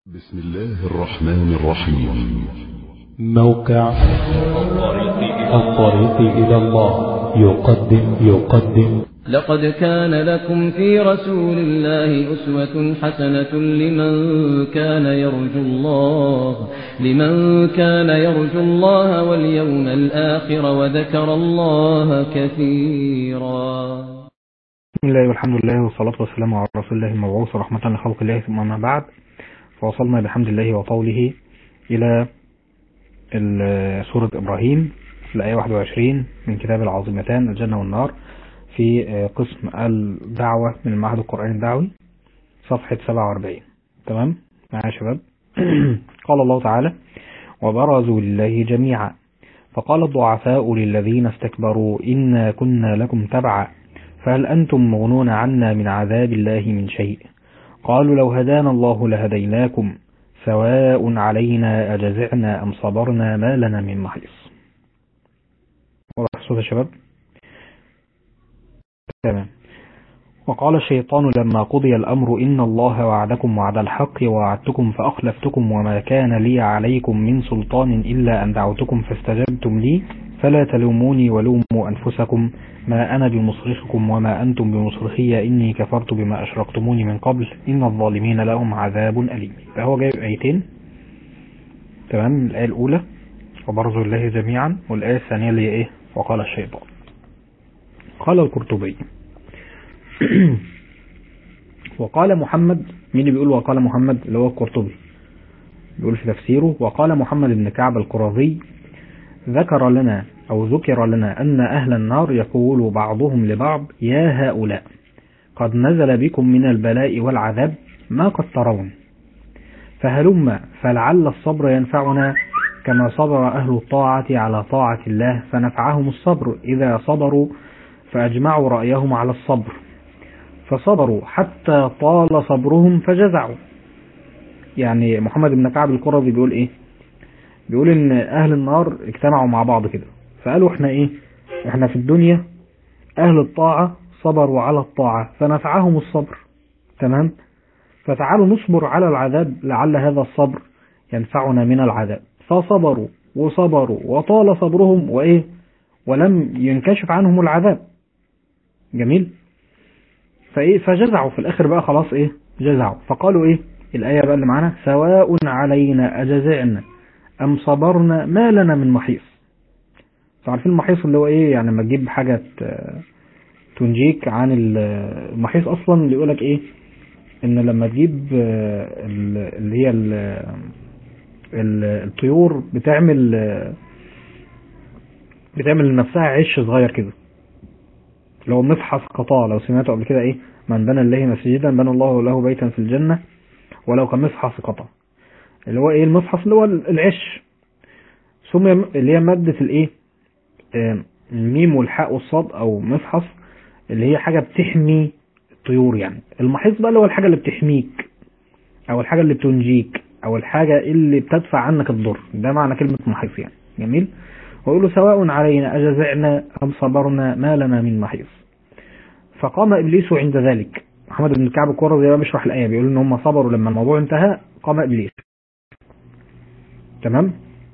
بسم الله الرحمن الرحيم موقع الطريق إلى الله يقدم يقدم لقد كان لكم في رسول الله أسوة حسنة لمن كان يرجو الله لمن كان يرجو الله واليوم الآخر وذكر الله كثيرا بسم الله والحمد لله والصلاة والسلام على رسول الله المبعوث رحمة لخلق الله ثم ما بعد فوصلنا بحمد الله وطوله إلى ال- سورة إبراهيم الآية 21 من كتاب العظيمتان الجنة والنار في آه، قسم الدعوة من المعهد القرآني الدعوي صفحة 47 تمام معايا يا شباب قال الله تعالى وبرزوا لله جميعا فقال الضعفاء للذين استكبروا إنا كنا لكم تبعا فهل أنتم مغنون عنا من عذاب الله من شيء قالوا لو هدانا الله لهديناكم سواء علينا أجزعنا أم صبرنا ما لنا من محيص واضح صوت يا شباب تمام وقال الشيطان لما قضي الأمر إن الله وعدكم وعد الحق ووعدتكم فأخلفتكم وما كان لي عليكم من سلطان إلا أن دعوتكم فاستجبتم لي فلا تلوموني ولوموا أنفسكم ما أنا بمصرخكم وما أنتم بمصرخي إني كفرت بما أشركتموني من قبل إن الظالمين لهم عذاب أليم فهو جايب آيتين تمام الآية الأولى وبرزوا الله جميعا والآية الثانية اللي هي إيه وقال الشيطان قال القرطبي وقال محمد مين اللي بيقول وقال محمد اللي هو القرطبي بيقول في تفسيره وقال محمد بن كعب القرظي ذكر لنا أو ذكر لنا أن أهل النار يقول بعضهم لبعض يا هؤلاء قد نزل بكم من البلاء والعذاب ما قد ترون فهلم فلعل الصبر ينفعنا كما صبر أهل الطاعة على طاعة الله فنفعهم الصبر إذا صبروا فأجمعوا رأيهم على الصبر فصبروا حتى طال صبرهم فجزعوا يعني محمد بن كعب القرظي بيقول ايه بيقول ان اهل النار اجتمعوا مع بعض كده فقالوا احنا ايه احنا في الدنيا اهل الطاعة صبروا على الطاعة فنفعهم الصبر تمام فتعالوا نصبر على العذاب لعل هذا الصبر ينفعنا من العذاب فصبروا وصبروا وطال صبرهم وايه ولم ينكشف عنهم العذاب جميل فايه فجزعوا في الاخر بقى خلاص ايه جزعوا فقالوا ايه الايه بقى اللي معانا سواء علينا اجزعنا ام صبرنا ما لنا من محيص عارفين المحيص اللي هو ايه يعني لما تجيب حاجه ت- تنجيك عن ال- المحيص اصلا اللي يقولك ايه ان لما تجيب آه، ال- اللي هي ال- ال- الطيور بتعمل آه، بتعمل لنفسها عش صغير كده اللي هو مفحص قطاع لو سمعتوا قبل كده ايه من بنى الله مسجدا بنى الله له بيتا في الجنة ولو كان مفحص قطع اللي هو ايه المفحص اللي هو العش ثم اللي هي مادة الايه آم، الميم والحاء والصاد او مفحص اللي هي حاجة بتحمي الطيور يعني المحيص بقى اللي هو الحاجة اللي بتحميك او الحاجة اللي بتنجيك او الحاجة اللي بتدفع عنك الضر ده معنى كلمة محيص يعني جميل ويقول سواء علينا أجزعنا أم صبرنا ما لنا من محيص فقام إبليس عند ذلك محمد بن كعب القرظي بقى بيشرح الآية بيقول إن هم صبروا لما الموضوع انتهى قام إبليس تمام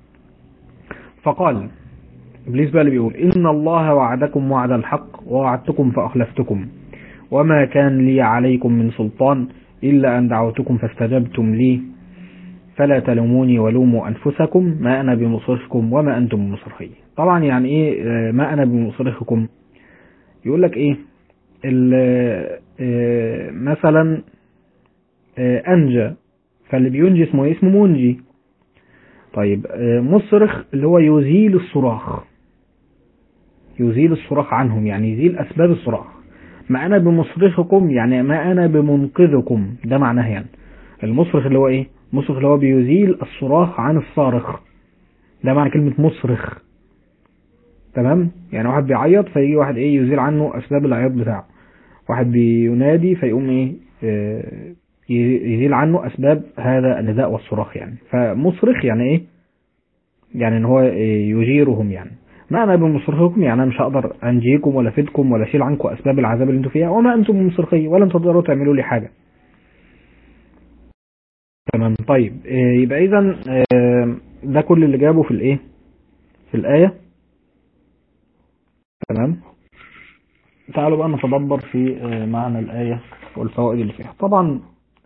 فقال إبليس بقى اللي بيقول إن الله وعدكم وعد الحق ووعدتكم فأخلفتكم وما كان لي عليكم من سلطان إلا أن دعوتكم فاستجبتم لي فلا تلوموني ولوموا أنفسكم ما أنا بمصرخكم وما أنتم بمصرخي طبعا يعني إيه آه، ما أنا بمصرخكم يقول لك إيه ال- آه، مثلا آه، أنجى فاللي بينجي اسمه إيه؟ اسمه منجي طيب آه، مصرخ اللي هو يزيل الصراخ يزيل الصراخ عنهم يعني يزيل أسباب الصراخ ما أنا بمصرخكم يعني ما أنا بمنقذكم ده معناه يعني المصرخ اللي هو إيه مصرخ اللي هو بيزيل الصراخ عن الصارخ ده معنى كلمة مصرخ تمام يعني واحد بيعيط فيجي واحد ايه يزيل عنه اسباب العياط بتاعه واحد بينادي فيقوم ايه آه، ي- يزيل عنه اسباب هذا النداء والصراخ يعني فمصرخ يعني ايه يعني ان هو إيه يجيرهم يعني ما انا بمصرخكم يعني انا مش هقدر انجيكم ولا افيدكم ولا اشيل عنكم اسباب العذاب اللي انتم فيها وما انتم بمصرخي ولا انتم تقدروا تعملوا لي حاجه تمام طيب آه، يبقى اذا آه، ده كل اللي جابه في الايه في الآية تمام تعالوا بقى نتدبر في آه، معنى الآية والفوائد اللي فيها طبعا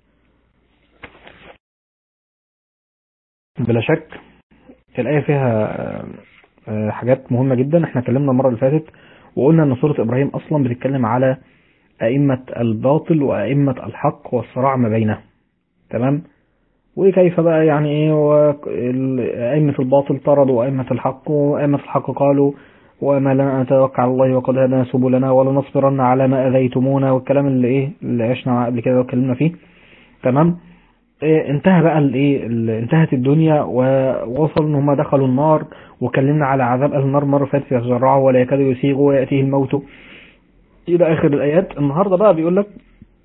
بلا شك الآية فيها آه، آه، حاجات مهمة جدا احنا اتكلمنا المرة اللي فاتت وقلنا ان سورة ابراهيم اصلا بتتكلم على ائمة الباطل وائمة الحق والصراع ما بينهم تمام وكيف بقى يعني ايه وال- ائمة الباطل طردوا ائمة الحق وائمة الحق قالوا وما لنا ان نتوكل على الله وقد هدانا سبلنا ولنصبرن على ما اذيتمونا والكلام اللي ايه اللي عشنا معاه قبل كده واتكلمنا فيه تمام إيه انتهى بقى الايه ال- انتهت الدنيا ووصل ان هم دخلوا النار وكلمنا على عذاب اهل النار مره فاتت يتجرعوا ولا يكادوا يسيغوا وياتيه الموت الى اخر الايات النهارده بقى بيقول لك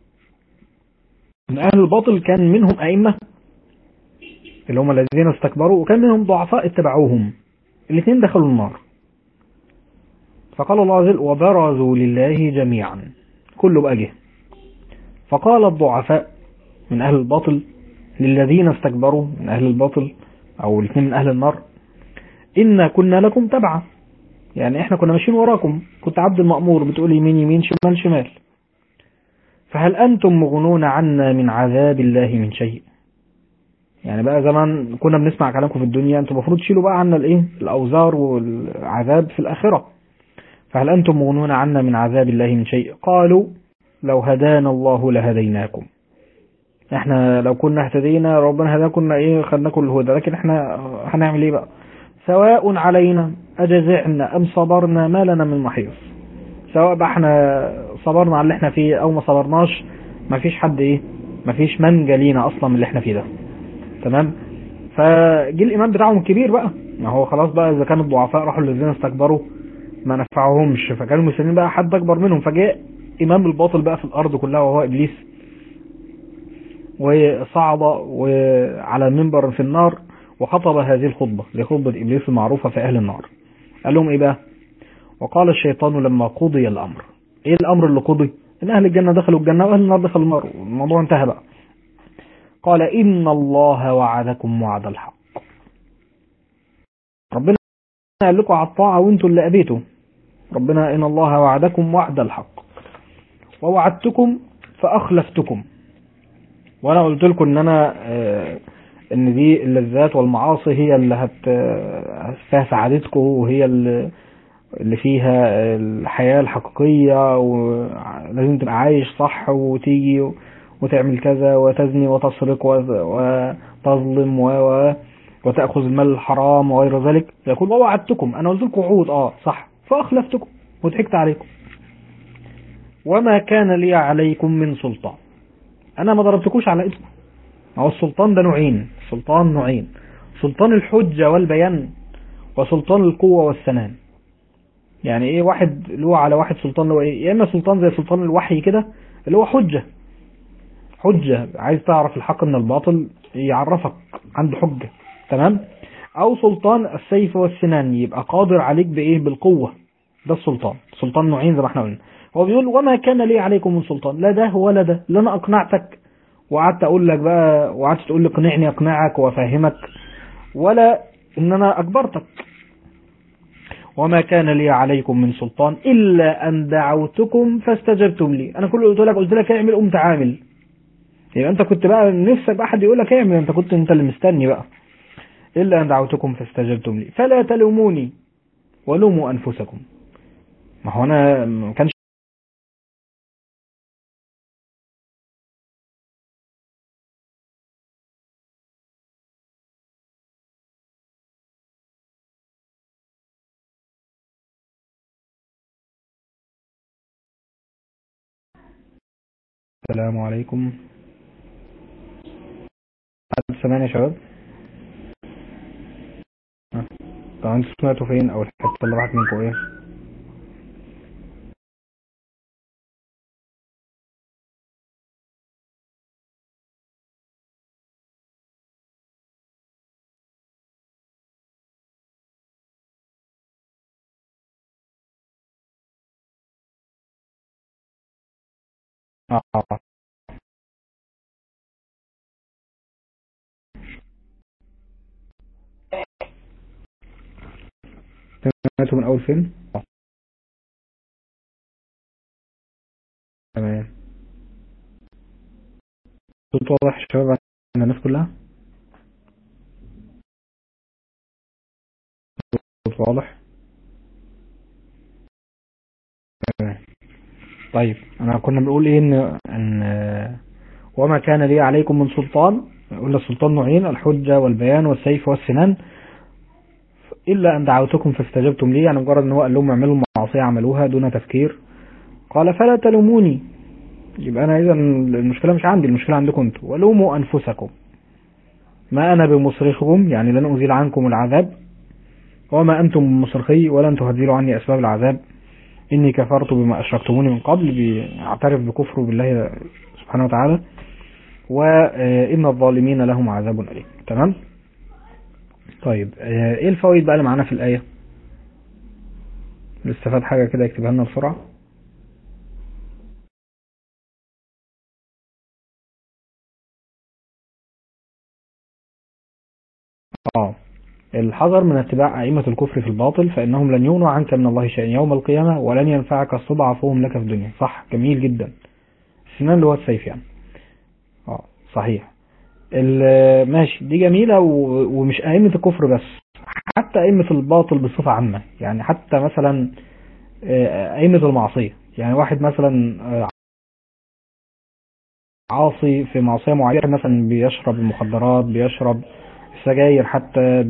ان اهل الباطل كان منهم ائمه اللي هم الذين استكبروا وكان منهم ضعفاء اتبعوهم الاثنين دخلوا النار فقال الله عز وجل وبرزوا لله جميعا كله بقى جه فقال الضعفاء من أهل الباطل للذين استكبروا من أهل الباطل أو الاثنين من أهل النار إنا كنا لكم تبعا يعني إحنا كنا ماشيين وراكم كنت عبد المأمور بتقول يمين يمين شمال شمال فهل أنتم مغنون عنا من عذاب الله من شيء يعني بقى زمان كنا بنسمع كلامكم في الدنيا انتم المفروض تشيلوا بقى عنا الايه الاوزار والعذاب في الاخره فهل انتم مغنون عنا من عذاب الله من شيء قالوا لو هدانا الله لهديناكم احنا لو كنا اهتدينا ربنا هدانا كنا ايه خدناكم الهدى لكن احنا هنعمل ايه بقى سواء علينا اجزعنا ام صبرنا ما لنا من محيص سواء بقى احنا صبرنا على اللي احنا فيه او ما صبرناش مفيش حد ايه مفيش منجى لينا اصلا من اللي احنا فيه ده تمام فجه الايمان بتاعهم كبير بقى ما هو خلاص بقى اذا كانوا الضعفاء راحوا الذين استكبروا ما نفعهمش فكانوا مستنيين بقى حد اكبر منهم فجاء امام الباطل بقى في الارض كلها وهو ابليس وصعد وعلى منبر في النار وخطب هذه الخطبة لخطبة إبليس المعروفة في أهل النار قال لهم إيه بقى وقال الشيطان لما قضي الأمر إيه الأمر اللي قضي إن أهل الجنة دخلوا الجنة وأهل النار دخلوا النار الموضوع انتهى بقى قال إن الله وعدكم وعد الحق ربنا قال لكم على الطاعة وانتوا اللي أبيتوا ربنا إن الله وعدكم وعد الحق ووعدتكم فأخلفتكم وأنا قلت لكم إن أنا آه إن دي اللذات والمعاصي هي اللي هت فيها سعادتكم وهي اللي اللي فيها الحياة الحقيقية ولازم تبقى عايش صح وتيجي وتعمل كذا وتزني وتسرق وتظلم و... وتأخذ المال الحرام وغير ذلك يقول ووعدتكم أنا قلت لكم وعود آه صح فأخلفتكم وضحكت عليكم وما كان لي عليكم من سلطان أنا ما ضربتكوش على إيدكم هو السلطان ده نوعين سلطان نوعين سلطان الحجة والبيان وسلطان القوة والسنان يعني ايه واحد له على واحد سلطان اللي هو ايه يا اما سلطان زي سلطان الوحي كده اللي هو حجة حجة عايز تعرف الحق من الباطل يعرفك عنده حجة تمام او سلطان السيف والسنان يبقى قادر عليك بايه بالقوة ده السلطان سلطان نوعين زي ما احنا قلنا هو بيقول وما كان لي عليكم من سلطان لا ده ولا ده لا انا اقنعتك وقعدت اقول لك بقى وقعدت تقول لي اقنعني اقنعك وافهمك ولا ان انا اجبرتك وما كان لي عليكم من سلطان الا ان دعوتكم فاستجبتم لي انا كل اللي قلت لك قلت لك اعمل قمت عامل يبقى انت كنت بقى نفسك بقى حد يقول لك اعمل انت كنت انت اللي مستني بقى الا ان دعوتكم فاستجبتم لي فلا تلوموني ولوموا انفسكم ما هو انا ما كانش السلام عليكم حد سمعني يا شباب طبعا انتوا سمعتوا فين او الحته اللي راحت منكم ايه اه سمعته من أول فين تمام صوت واضح يا شباب عند الناس كلها صوت واضح تمام طيب انا كنا بنقول ايه ان ان وما كان لي عليكم من سلطان قلنا السلطان نوعين الحجة والبيان والسيف والسنان إلا أن دعوتكم فاستجبتم لي يعني مجرد أن هو قال لهم اعملوا المعصية عملوها دون تفكير قال فلا تلوموني يبقى أنا إذا المشكلة مش عندي المشكلة عندكم أنتم ولوموا أنفسكم ما أنا بمصرخكم يعني لن أزيل عنكم العذاب وما أنتم بمصرخي ولن تهزلوا عني أسباب العذاب إني كفرت بما أشركتموني من قبل بيعترف بكفره بالله سبحانه وتعالى وإن الظالمين لهم عذاب أليم تمام طيب ايه الفوائد بقى اللي معانا في الآية استفاد حاجة كده يكتبها لنا بسرعة اه الحذر من اتباع أئمة الكفر في الباطل فإنهم لن يغنوا عنك من الله شيئا يوم القيامة ولن ينفعك استضعفهم لك في الدنيا صح جميل جدا السنان اللي هو السيف يعني اه صحيح ماشي دي جميلة ومش أئمة الكفر بس حتى أئمة الباطل بصفة عامة يعني حتى مثلا أئمة المعصية يعني واحد مثلا عاصي في معصية معينة مثلا بيشرب المخدرات بيشرب السجاير حتى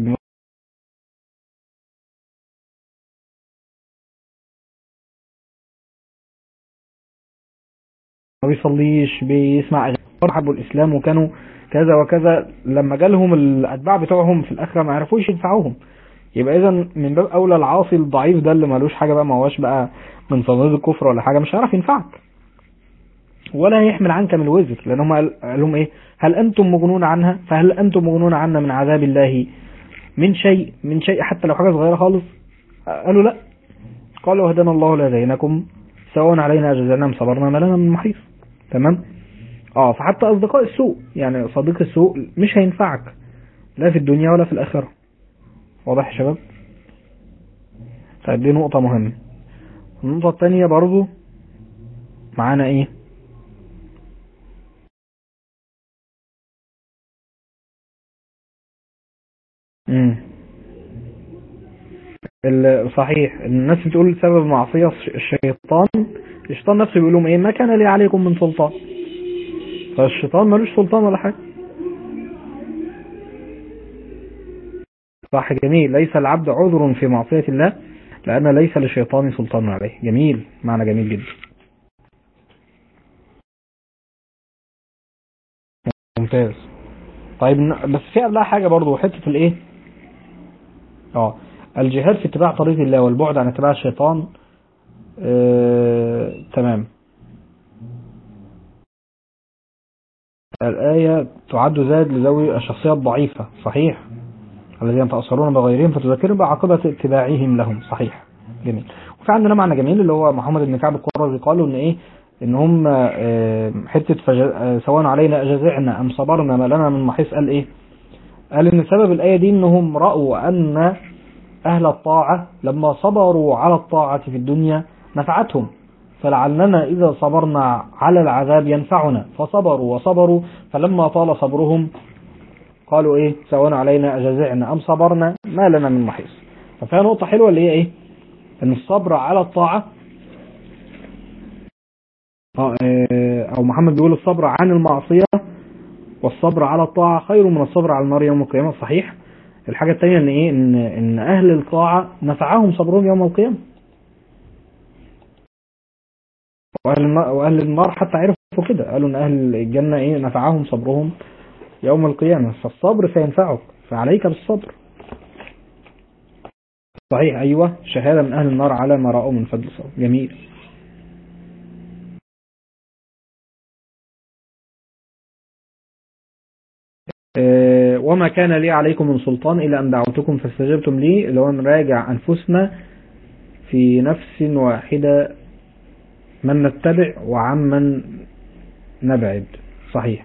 ما بيصليش بيسمع أغاني حبوا الإسلام وكانوا كذا وكذا لما جالهم الأتباع بتوعهم في الآخرة ما عرفوش ينفعوهم يبقى إذا من باب أولى العاصي الضعيف ده اللي ملوش حاجة بقى ما هواش بقى من صناديق الكفر ولا حاجة مش هيعرف ينفعك ولا يحمل عنك من الوزر لأن هم قال لهم إيه هل أنتم مغنون عنها فهل أنتم مغنون عنا من عذاب الله من شيء من شيء حتى لو حاجة صغيرة خالص قالوا لا قالوا هدانا الله لهديناكم سواء علينا جزانا ام صبرنا ما لنا من محيص تمام اه فحتى اصدقاء السوء يعني صديق السوء مش هينفعك لا في الدنيا ولا في الاخره واضح يا شباب طيب دي نقطة مهمة النقطة الثانية برضو معانا ايه امم صحيح الناس بتقول سبب معصية الشيطان الشيطان نفسه بيقول لهم ايه ما كان لي عليكم من سلطان فالشيطان ملوش سلطان ولا حاجة صح جميل ليس العبد عذر في معصية الله لأن ليس للشيطان سلطان عليه جميل معنى جميل جدا ممتاز طيب بس في قبلها حاجة برضو حتة الايه اه الجهاد في اتباع طريق الله والبعد عن اتباع الشيطان آه، تمام الآية تعد زاد لذوي الشخصية الضعيفة صحيح الذين يتأثرون بغيرهم فتذكرهم بعاقبة اتباعهم لهم صحيح جميل وفي عندنا معنى جميل اللي هو محمد بن كعب القرظي قالوا ان ايه ان هم آه، حتة فج... آه، سواء علينا اجزعنا ام صبرنا ما لنا من محيص قال ايه قال ان سبب الآية دي انهم رأوا ان اهل الطاعة لما صبروا على الطاعة في الدنيا نفعتهم فلعلنا إذا صبرنا على العذاب ينفعنا فصبروا وصبروا فلما طال صبرهم قالوا إيه سواء علينا أجزعنا أم صبرنا ما لنا من محيص ففيها نقطة حلوة اللي هي إيه أن الصبر على الطاعة أو محمد بيقول الصبر عن المعصية والصبر على الطاعة خير من الصبر على النار يوم القيامة صحيح الحاجة التانية ان ايه ان, إن اهل الطاعة نفعهم صبرهم يوم القيامة واهل النار, وأهل النار حتى عرفوا كده قالوا ان اهل الجنة ايه نفعهم صبرهم يوم القيامة فالصبر سينفعك فعليك بالصبر صحيح ايوه شهادة من اهل النار على ما رأوا من فضل الصبر جميل وما كان لي عليكم من سلطان إلا أن دعوتكم فاستجبتم لي اللي هو نراجع أنفسنا في نفس واحدة من نتبع وعمن نبعد صحيح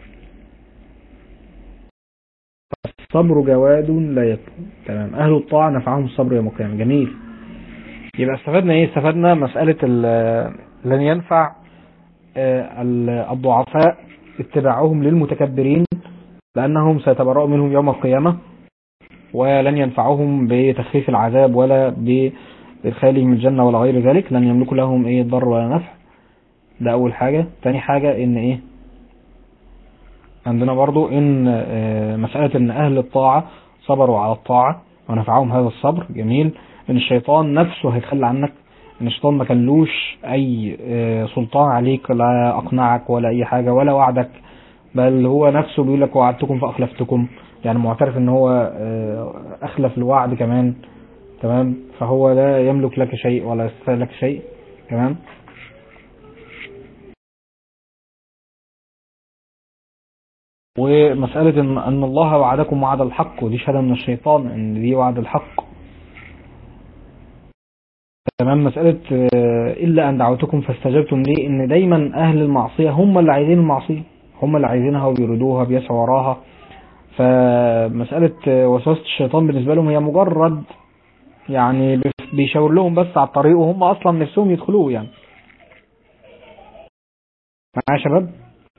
الصبر جواد لا يكون تمام أهل الطاعة نفعهم الصبر يوم القيامة جميل يبقى استفدنا ايه استفدنا مسألة ال- لن ينفع آه، ال- الضعفاء اتباعهم للمتكبرين لأنهم سيتبرأوا منهم يوم القيامة ولن ينفعهم بتخفيف العذاب ولا بإدخالهم الجنة ولا غير ذلك لن يملكوا لهم ايه ضر ولا نفع ده أول حاجة تاني حاجة إن ايه عندنا برضو إن آه، مسألة إن أهل الطاعة صبروا على الطاعة ونفعهم هذا الصبر جميل إن الشيطان نفسه هيتخلى عنك إن الشيطان ما كانلوش أي آه، سلطان عليك لا أقنعك ولا أي حاجة ولا وعدك بل هو نفسه بيقول لك وعدتكم فأخلفتكم يعني معترف إن هو آه، أخلف الوعد كمان تمام فهو لا يملك لك شيء ولا يستطيع لك شيء تمام ومسألة إن, أن الله وعدكم وعد الحق ودي شهادة من الشيطان إن دي وعد الحق تمام مسألة آه، إلا أن دعوتكم فاستجبتم لي إن دايما أهل المعصية هم اللي عايزين المعصية هم اللي عايزينها وبيريدوها بيسعوا وراها فمسألة آه، وسوسة الشيطان بالنسبة لهم هي مجرد يعني بيف- بيشاور لهم بس على الطريق وهم أصلا نفسهم يدخلوه يعني معايا يا شباب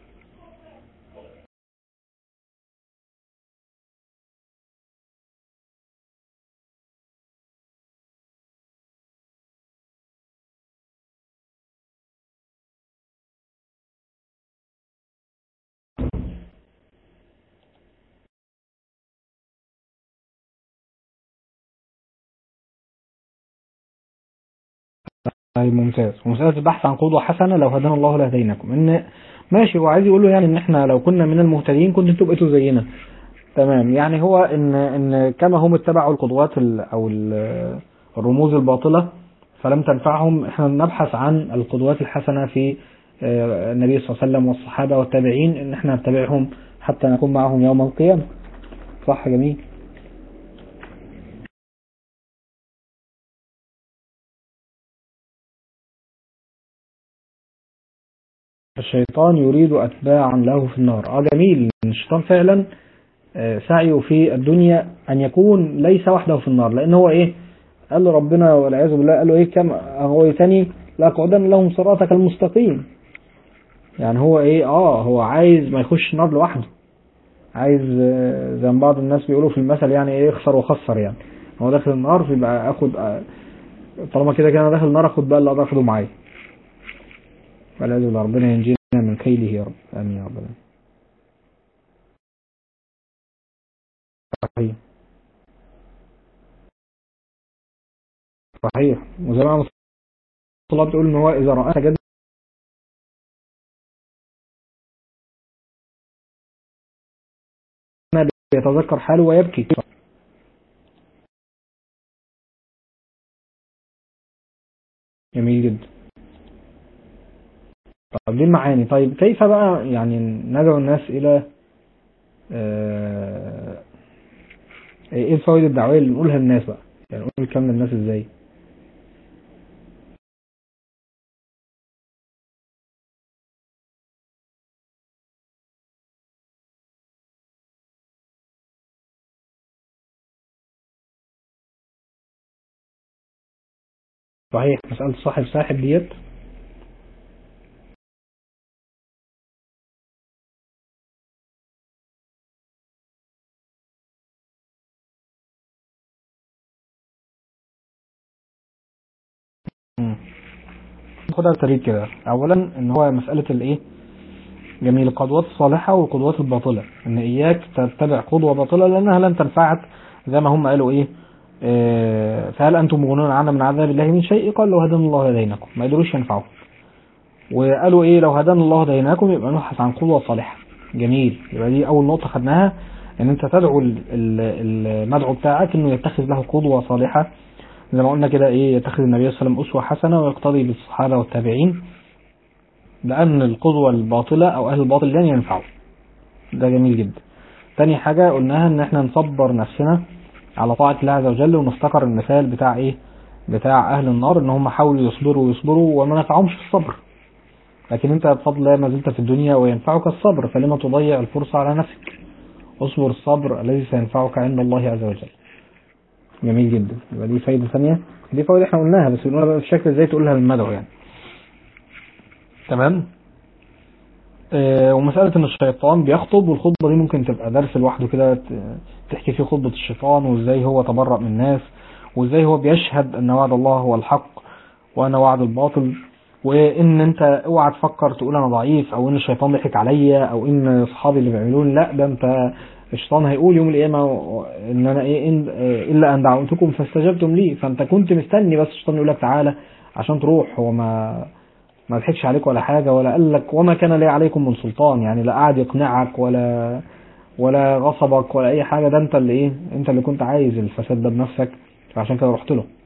طيب ممتاز ومسألة البحث عن قدوة حسنة لو هدانا الله لهديناكم ان ماشي هو عايز يقول له يعني ان احنا لو كنا من المهتدين كنتوا تبقوا زينا تمام يعني هو ان ان كما هم اتبعوا القدوات ال او ال- الرموز الباطلة فلم تنفعهم احنا نبحث عن القدوات الحسنة في آه، النبي صلى الله عليه وسلم والصحابة والتابعين ان احنا نتبعهم حتى نكون معهم يوم القيامة صح جميل الشيطان يريد أتباعا له في النار اه جميل الشيطان فعلا آه، سعيه في الدنيا أن يكون ليس وحده في النار لأن هو إيه قال له ربنا والعياذ بالله قال له إيه كم أغويتني لأقعدن لهم صراطك المستقيم يعني هو إيه آه هو عايز ما يخش النار لوحده عايز آه، زي ما بعض الناس بيقولوا في المثل يعني إيه يخسر وخسر يعني هو داخل النار فيبقى آخد آه، طالما كده كده أنا داخل النار آخد بقى اللي أقدر آخده معايا والعياذ بالله ربنا ينجينا من كيده يا رب آمين يا رب العالمين. صحيح صحيح وزي ما الله بتقول ان هو اذا رأى سجد يتذكر حاله ويبكي جميل جدا طب دي المعاني طيب كيف بقى يعني ندعو الناس الى آه، ايه الفوائد الدعويه اللي نقولها للناس بقى يعني نقول الكلام للناس ازاي صحيح مسألة صاحب ساحب ديت مم. خدها بالترتيب كده اولا ان هو مسألة الايه جميل القدوات الصالحة والقدوات الباطلة ان اياك تتبع قدوة باطلة لانها لن تنفعك زي ما هم قالوا ايه آه، فهل انتم مغنون عنا من عذاب الله من شيء قال لو هدانا الله هديناكم ما يقدروش ينفعوكم وقالوا ايه لو هدانا الله هديناكم يبقى نبحث عن قدوة صالحة جميل يبقى دي اول نقطة خدناها ان انت تدعو ال- ال- المدعو بتاعك انه يتخذ له قدوة صالحة زي ما قلنا كده ايه يتخذ النبي صلى الله عليه وسلم اسوة حسنة ويقتضي بالصحابة والتابعين لان القدوة الباطلة او اهل الباطل لن ينفعوا ده جميل جدا تاني حاجة قلناها ان احنا نصبر نفسنا على طاعة الله عز وجل ونفتكر المثال بتاع ايه بتاع اهل النار ان هم حاولوا يصبروا ويصبروا وما نفعهمش في الصبر لكن انت بفضل الله ما زلت في الدنيا وينفعك الصبر فلما تضيع الفرصة على نفسك اصبر الصبر الذي سينفعك عند الله عز وجل جميل جدا يبقى دي فايدة ثانية دي فوائد احنا قلناها بس بنقولها بقى بشكل ازاي تقولها للمدعو يعني تمام آه ومسألة ان الشيطان بيخطب والخطبة دي ممكن تبقى درس لوحده كده ت- تحكي فيه خطبة الشيطان وازاي هو تبرأ من الناس وازاي هو بيشهد ان وعد الله هو الحق وانا وعد الباطل وان انت اوعى تفكر تقول انا ضعيف او ان الشيطان ضحك عليا او ان اصحابي اللي بيعملون لا ده انت الشيطان هيقول يوم القيامه ان انا ايه إن الا ان دعوتكم فاستجبتم لي فانت كنت مستني بس الشيطان يقول لك تعالى عشان تروح هو ما ما ضحكش عليك ولا حاجه ولا قال لك وما كان لي عليكم من سلطان يعني لا قعد يقنعك ولا ولا غصبك ولا اي حاجه ده انت اللي ايه انت اللي كنت عايز الفساد ده بنفسك فعشان كده رحت له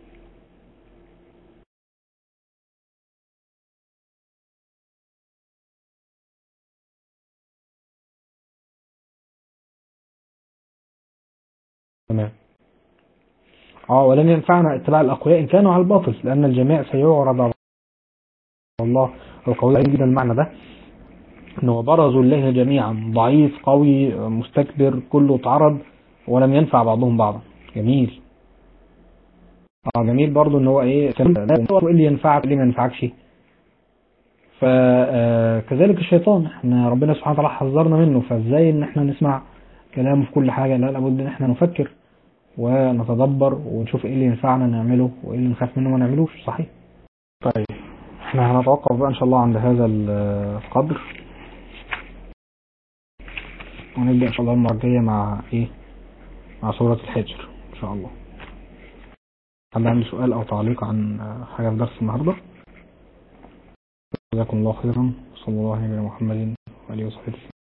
تمام اه ولن ينفعنا اتباع الاقوياء ان كانوا على الباطل لان الجميع سيعرض على الله القوي جدا المعنى ده انه برزوا الله جميعا ضعيف قوي مستكبر كله اتعرض ولم ينفع بعضهم بعضا جميل اه جميل برضو ان هو ايه كان ايه اللي ينفعك اللي ما ينفعكش فكذلك الشيطان احنا ربنا سبحانه وتعالى حذرنا منه فازاي ان احنا نسمع كلامه في كل حاجه لا لابد ان احنا نفكر ونتدبر ونشوف ايه اللي ينفعنا نعمله وايه اللي نخاف منه ما نعملوش صحيح طيب احنا هنتوقف بقى ان شاء الله عند هذا القدر ونبدأ ان شاء الله المرة الجاية مع ايه مع سورة الحجر ان شاء الله حد عنده سؤال او تعليق عن حاجة في درس النهاردة جزاكم الله خيرا صلى الله عليه وسلم محمد وآله وصحبه